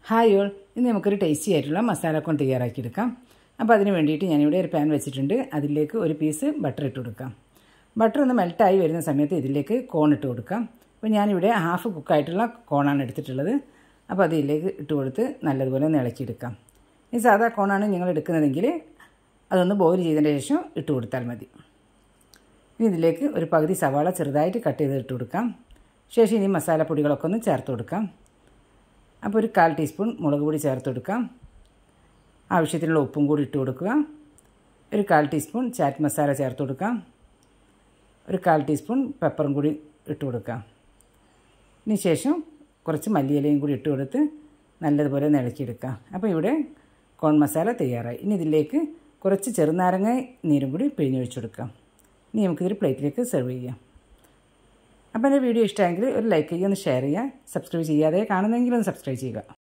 hi all ഇന്ന് നമുക്കൊരു tasty ആയിട്ടുള്ള മസാല കോൺ തയ്യാറാക്കിയെടുക്കാം അപ്പോൾ അതിന് വേണ്ടിയിട്ട് ഞാനിവിടെ ഒരു പാൻ വെച്ചിട്ടുണ്ട് അതിലേക്ക് ഒരു പീസ് ബട്ടർ ഇട്ട് കൊടുക്കാം ബട്ടർ ഒന്ന് മെൽട്ടായി വരുന്ന സമയത്ത് ഇതിലേക്ക് കോൺ ഇട്ട് കൊടുക്കാം അപ്പോൾ ഞാനിവിടെ ഹാഫ് കുക്കായിട്ടുള്ള കോണാണ് എടുത്തിട്ടുള്ളത് അപ്പോൾ അതിലേക്ക് ഇട്ട് കൊടുത്ത് നല്ലതുപോലെ ഒന്ന് ഇളക്കിയെടുക്കാം ഈ സാധാ കോണാണ് നിങ്ങൾ എടുക്കുന്നതെങ്കിൽ അതൊന്ന് ബോയിൽ ചെയ്തതിന് ശേഷം ഇട്ട് കൊടുത്താൽ മതി ഇനി ഇതിലേക്ക് ഒരു പകുതി സവാള ചെറുതായിട്ട് കട്ട് ചെയ്ത് ഇട്ട് കൊടുക്കാം ശേഷം ഇനി മസാലപ്പൊടികളൊക്കെ ഒന്ന് ചേർത്ത് കൊടുക്കാം അപ്പോൾ ഒരു കാൽ ടീസ്പൂൺ മുളക് പൊടി ചേർത്ത് കൊടുക്കാം ആവശ്യത്തിനുള്ള ഉപ്പും കൂടി ഇട്ട് കൊടുക്കുക ഒരു കാൽ ടീസ്പൂൺ ചാറ്റ് മസാല ചേർത്ത് കൊടുക്കാം ഒരു കാൽ ടീസ്പൂൺ പെപ്പറും കൂടി ഇട്ട് കൊടുക്കാം ഇതിന് ശേഷം കുറച്ച് മല്ലിയിലയും കൂടി ഇട്ട് കൊടുത്ത് നല്ലതുപോലെ നിളക്കിയെടുക്കാം അപ്പോൾ ഇവിടെ കോൺ മസാല തയ്യാറായി ഇനി ഇതിലേക്ക് കുറച്ച് ചെറുനാരങ്ങ നീരും കൂടി പിഴിഞ്ഞൊഴിച്ച് കൊടുക്കാം ഇനി നമുക്കിതൊരു പ്ലേറ്റിലേക്ക് സെർവ് ചെയ്യാം അപ്പോൾ എൻ്റെ വീഡിയോ ഇഷ്ടമെങ്കിൽ ഒരു ലൈക്ക് ചെയ്യുക ഒന്ന് ഷെയർ ചെയ്യുക സബ്സ്ക്രൈബ് ചെയ്യാതെ കാണുന്നെങ്കിൽ ഒന്ന് സബ്സ്ക്രൈബ് ചെയ്യുക